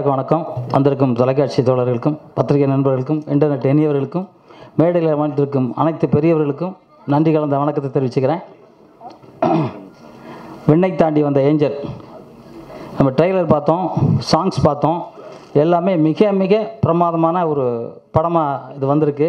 எல்லாருக்கும் வணக்கம் வந்திருக்கும் தொலைக்காட்சி தோழர்களுக்கும் பத்திரிகை நண்பர்களுக்கும் இன்டர்நெட் இனியவர்களுக்கும் மேடையில் அமர்ந்திருக்கும் அனைத்து பெரியவர்களுக்கும் நன்றி கலந்த வணக்கத்தை தெரிவிச்சுக்கிறேன் விண்ணை தாண்டி வந்த ஏஞ்சல் நம்ம ட்ரெய்லர் பார்த்தோம் சாங்ஸ் பார்த்தோம் எல்லாமே மிக மிக பிரமாதமான ஒரு படமாக இது வந்திருக்கு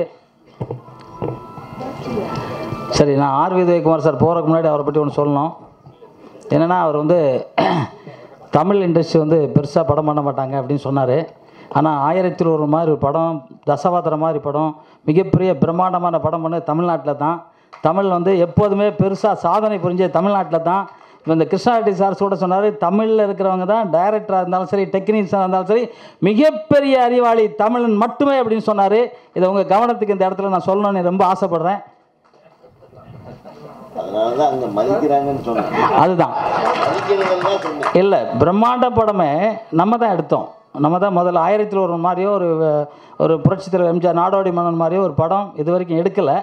சரி நான் ஆர் விஜயகுமார் சார் போகிறதுக்கு முன்னாடி அவரை பற்றி ஒன்று சொல்லணும் என்னென்னா அவர் வந்து தமிழ் இண்டஸ்ட்ரி வந்து பெருசாக படம் பண்ண மாட்டாங்க அப்படின்னு சொன்னார் ஆனால் ஆயிரத்தில் ஒரு மாதிரி ஒரு படம் தசவாத்திர மாதிரி படம் மிகப்பெரிய பிரம்மாண்டமான படம் பண்ண தமிழ்நாட்டில் தான் தமிழ் வந்து எப்போதுமே பெருசாக சாதனை புரிஞ்ச தமிழ்நாட்டில் தான் இப்போ இந்த கிருஷ்ணாரெட்டி சார் கூட சொன்னார் தமிழில் இருக்கிறவங்க தான் டைரக்டராக இருந்தாலும் சரி டெக்னீஷியனாக இருந்தாலும் சரி மிகப்பெரிய அறிவாளி தமிழன் மட்டுமே அப்படின்னு சொன்னார் இதை உங்கள் கவனத்துக்கு இந்த இடத்துல நான் சொல்லணும்னு ரொம்ப ஆசைப்பட்றேன் அதனால தான் அங்கே மதிக்கிறாங்கன்னு சொன்னேன் அதுதான் மதிக்கிறதுன்னு தான் சொன்னேன் இல்லை பிரம்மாண்ட படமே நம்ம தான் எடுத்தோம் நம்ம தான் முதல்ல ஆயிரத்தில் ஒரு மாதிரியோ ஒரு ஒரு புரட்சி தலைவர் எம்ஜிஆர் நாடோடி மன்னன் மாதிரியோ ஒரு படம் இது வரைக்கும் எடுக்கலை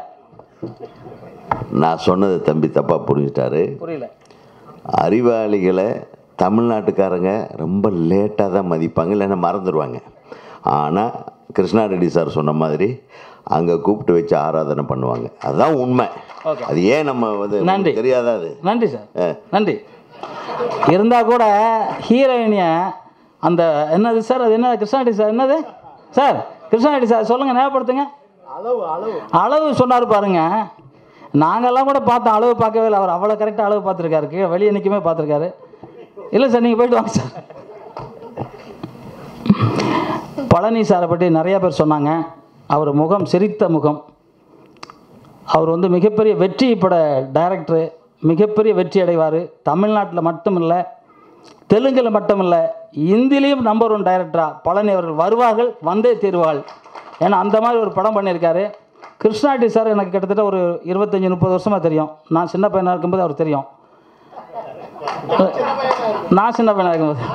நான் சொன்னதை தம்பி தப்பாக புரிஞ்சுட்டாரு புரியல அறிவாளிகளை தமிழ்நாட்டுக்காரங்க ரொம்ப லேட்டாக தான் மதிப்பாங்க இல்லைன்னா மறந்துடுவாங்க ஆனால் கிருஷ்ணா ரெட்டி சார் சொன்ன மாதிரி அங்கே கூப்பிட்டு வச்சு ஆராதனை பண்ணுவாங்க அதுதான் உண்மை Okay. அது ஏன் நம்ம வந்து நன்றி. தெரியாதா அது நன்றி சார் நன்றி இருந்தால் கூட ஹீரோயினியை அந்த என்னது சார் அது என்ன கிருஷ்ணாடி சார் என்னது சார் கிருஷ்ணாடி சார் சொல்லுங்கள் ஞாபகப்படுத்துங்க அளவு சொன்னார் பாருங்க நாங்கெல்லாம் கூட பார்த்தோம் அளவு பார்க்கவே இல்லை அவர் அவ்வளோ கரெக்டாக அளவு பார்த்துருக்காரு கீழே வெளியே நிற்கவே பார்த்துருக்காரு இல்லை சார் நீங்கள் போயிட்டு வாங்க சார் பழனி சாரை பற்றி நிறைய பேர் சொன்னாங்க அவர் முகம் சிரித்த முகம் அவர் வந்து மிகப்பெரிய வெற்றி பட டைரக்டரு மிகப்பெரிய வெற்றி அடைவார் தமிழ்நாட்டில் மட்டும் இல்லை தெலுங்கில் மட்டும் இல்லை இந்திலையும் நம்பர் ஒன் டைரக்டராக பழனி அவர்கள் வருவார்கள் வந்தே தீர்வார்கள் ஏன்னா அந்த மாதிரி ஒரு படம் பண்ணியிருக்காரு கிருஷ்ணாட்டி சார் எனக்கு கிட்டத்தட்ட ஒரு இருபத்தஞ்சி முப்பது வருஷமாக தெரியும் நான் சின்ன பையனாக இருக்கும்போது அவர் தெரியும் நான் சின்ன பையனாக இருக்கும்போது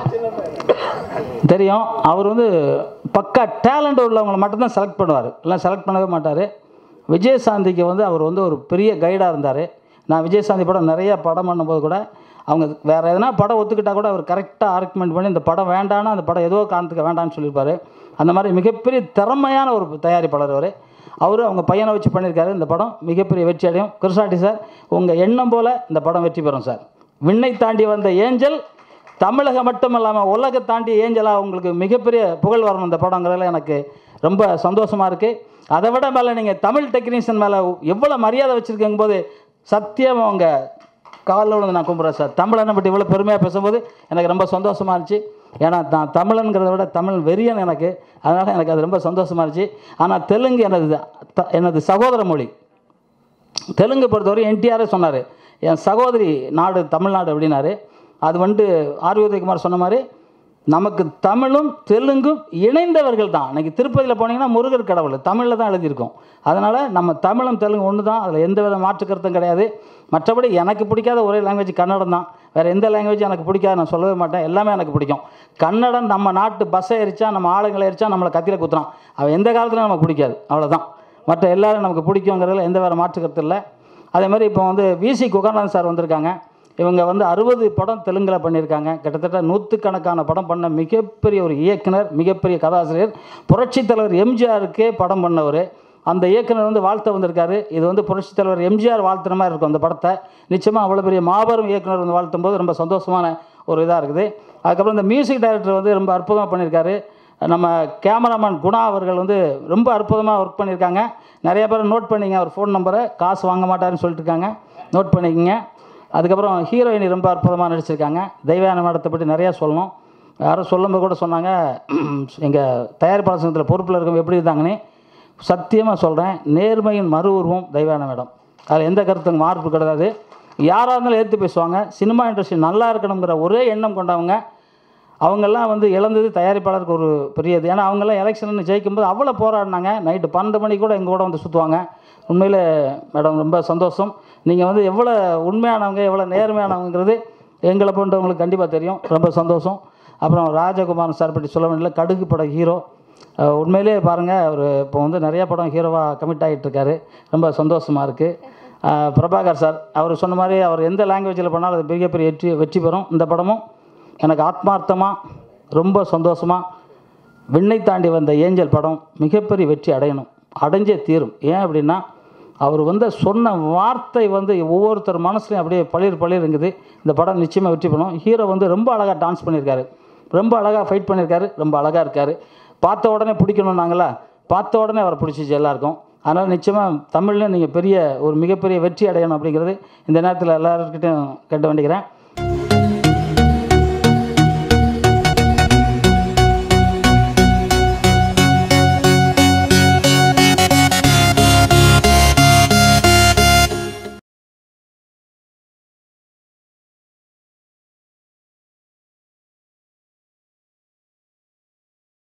தெரியும் அவர் வந்து பக்கா டேலண்ட் உள்ளவங்களை மட்டும்தான் செலக்ட் பண்ணுவார் இல்லை செலக்ட் பண்ணவே மாட்டார் விஜயசாந்திக்கு வந்து அவர் வந்து ஒரு பெரிய கைடாக இருந்தார் நான் விஜயசாந்தி படம் நிறைய படம் பண்ணும்போது கூட அவங்க வேறு எதனா படம் ஒத்துக்கிட்டா கூட அவர் கரெக்டாக ஆர்குமெண்ட் பண்ணி இந்த படம் வேண்டான்னா அந்த படம் ஏதோ காரணத்துக்கு வேண்டாம்னு சொல்லியிருப்பாரு அந்த மாதிரி மிகப்பெரிய திறமையான ஒரு தயாரிப்பாளர் அவர் அவர் அவங்க பையனை வச்சு பண்ணியிருக்காரு இந்த படம் மிகப்பெரிய வெற்றி அடையும் கிருஷ்ணாட்டி சார் உங்கள் எண்ணம் போல் இந்த படம் வெற்றி பெறும் சார் விண்ணை தாண்டி வந்த ஏஞ்சல் தமிழகம் மட்டும் இல்லாமல் உலக தாண்டி ஏஞ்சலாக உங்களுக்கு மிகப்பெரிய புகழ் வரணும் இந்த படங்கிறதுல எனக்கு ரொம்ப சந்தோஷமாக இருக்குது அதை விட மேலே நீங்கள் தமிழ் டெக்னீஷியன் மேலே எவ்வளோ மரியாதை வச்சுருக்கங்க போது சத்தியம் அவங்க காலில் விழுந்து நான் கும்பிட்றேன் சார் தமிழனை பற்றி இவ்வளோ பெருமையாக பேசும்போது எனக்கு ரொம்ப சந்தோஷமாக இருந்துச்சு ஏன்னா நான் தமிழனுங்கிறத விட தமிழ் வெறியன் எனக்கு அதனால் எனக்கு அது ரொம்ப சந்தோஷமாக இருந்துச்சு ஆனால் தெலுங்கு எனது த- எனது சகோதர மொழி தெலுங்கு பொறுத்தவரை என்டிஆரே சொன்னார் என் சகோதரி நாடு தமிழ்நாடு அப்படின்னாரு அது வந்துட்டு ஆர் உதயகுமார் சொன்ன மாதிரி நமக்கு தமிழும் தெலுங்கும் இணைந்தவர்கள் தான் இன்னைக்கு திருப்பதியில் போனீங்கன்னா முருகர் கடவுள் தமிழில் தான் எழுதியிருக்கோம் அதனால் நம்ம தமிழும் தெலுங்கு ஒன்று தான் அதில் எந்த வித மாற்று கருத்தும் கிடையாது மற்றபடி எனக்கு பிடிக்காத ஒரே லாங்குவேஜ் கன்னடம் தான் வேறு எந்த லாங்குவேஜ் எனக்கு பிடிக்காது நான் சொல்லவே மாட்டேன் எல்லாமே எனக்கு பிடிக்கும் கன்னடம் நம்ம நாட்டு பஸ்ஸை எரிச்சா நம்ம ஆளுங்களை எரிச்சா நம்மளை கத்தியில் குத்துறான் அவன் எந்த காலத்துலையும் நமக்கு பிடிக்காது அவ்வளோதான் மற்ற எல்லாரும் நமக்கு பிடிக்குங்கிறதுல எந்த வேறு மாற்று கருத்து இல்லை அதே மாதிரி இப்போ வந்து விசி குகர்நாதன் சார் வந்திருக்காங்க இவங்க வந்து அறுபது படம் தெலுங்கில் பண்ணியிருக்காங்க கிட்டத்தட்ட நூற்றுக்கணக்கான படம் பண்ண மிகப்பெரிய ஒரு இயக்குனர் மிகப்பெரிய கதாசிரியர் புரட்சித் தலைவர் எம்ஜிஆருக்கே படம் பண்ணவர் அந்த இயக்குனர் வந்து வாழ்த்த வந்திருக்காரு இது வந்து புரட்சித் தலைவர் எம்ஜிஆர் வாழ்த்துற மாதிரி இருக்கும் அந்த படத்தை நிச்சயமாக அவ்வளோ பெரிய மாபெரும் இயக்குனர் வந்து வாழ்த்தும் போது ரொம்ப சந்தோஷமான ஒரு இதாக இருக்குது அதுக்கப்புறம் இந்த மியூசிக் டைரக்டர் வந்து ரொம்ப அற்புதமாக பண்ணியிருக்காரு நம்ம கேமராமேன் குணா அவர்கள் வந்து ரொம்ப அற்புதமாக ஒர்க் பண்ணியிருக்காங்க நிறைய பேர் நோட் பண்ணிங்க அவர் ஃபோன் நம்பரை காசு வாங்க மாட்டாருன்னு சொல்லிட்டு இருக்காங்க நோட் பண்ணிக்கங்க அதுக்கப்புறம் ஹீரோயினி ரொம்ப அற்புதமாக நடிச்சிருக்காங்க தெய்வான மேடத்தை பற்றி நிறையா சொல்லணும் யாரும் சொல்லும்போது கூட சொன்னாங்க எங்கள் தயாரிப்பாளர் சங்கத்தில் பொறுப்பில் இருக்கவங்க எப்படி இருந்தாங்கன்னு சத்தியமாக சொல்கிறேன் நேர்மையின் மறு உருவம் தெய்வான மேடம் அதில் எந்த கருத்தும் மாறுப்பு கிடையாது யாராக இருந்தாலும் ஏற்று பேசுவாங்க சினிமா இண்டஸ்ட்ரி நல்லா இருக்கணுங்கிற ஒரே எண்ணம் கொண்டவங்க அவங்கெல்லாம் வந்து இழந்தது தயாரிப்பாளருக்கு ஒரு பெரிய இது ஏன்னா அவங்கெல்லாம் எலெக்ஷன் ஜெயிக்கும்போது அவ்வளோ போராடினாங்க நைட்டு பன்னெண்டு மணிக்கு கூட எங்கள் கூட வந்து சுற்றுவாங்க உண்மையில் மேடம் ரொம்ப சந்தோஷம் நீங்கள் வந்து எவ்வளோ உண்மையானவங்க எவ்வளோ நேர்மையானவங்கிறது எங்களை போன்றவங்களுக்கு கண்டிப்பாக தெரியும் ரொம்ப சந்தோஷம் அப்புறம் ராஜகுமாரன் சார் பற்றி சொல்ல வேண்டிய கடுகு பட ஹீரோ அஹ் உண்மையிலே பாருங்கள் அவர் இப்போ வந்து நிறைய படம் ஹீரோவாக கமிட் ஆகிட்டு இருக்காரு ரொம்ப சந்தோஷமாக இருக்குது பிரபாகர் சார் அவர் சொன்ன மாதிரி அவர் எந்த லாங்குவேஜில் பண்ணாலும் அது மிகப்பெரிய வெற்றி வெற்றி பெறும் இந்த படமும் எனக்கு ஆத்மார்த்தமாக ரொம்ப சந்தோஷமாக விண்ணை தாண்டி வந்த ஏஞ்சல் படம் மிகப்பெரிய வெற்றி அடையணும் அடைஞ்சே தீரும் ஏன் அப்படின்னா அவர் வந்து சொன்ன வார்த்தை வந்து ஒவ்வொருத்தர் மனசுலையும் அப்படியே பளிர் பளிர் இருக்குது இந்த படம் நிச்சயமாக வெற்றி பண்ணும் ஹீரோ வந்து ரொம்ப அழகாக டான்ஸ் பண்ணியிருக்காரு ரொம்ப அழகாக ஃபைட் பண்ணியிருக்காரு ரொம்ப அழகாக இருக்கார் பார்த்த உடனே பிடிக்கணும் நாங்களா பார்த்த உடனே அவரை பிடிச்சிச்சு எல்லாருக்கும் அதனால் நிச்சயமாக தமிழில் நீங்கள் பெரிய ஒரு மிகப்பெரிய வெற்றி அடையணும் அப்படிங்கிறது இந்த நேரத்தில் எல்லாருக்கிட்டையும் கேட்டு வேண்டிக்கிறேன்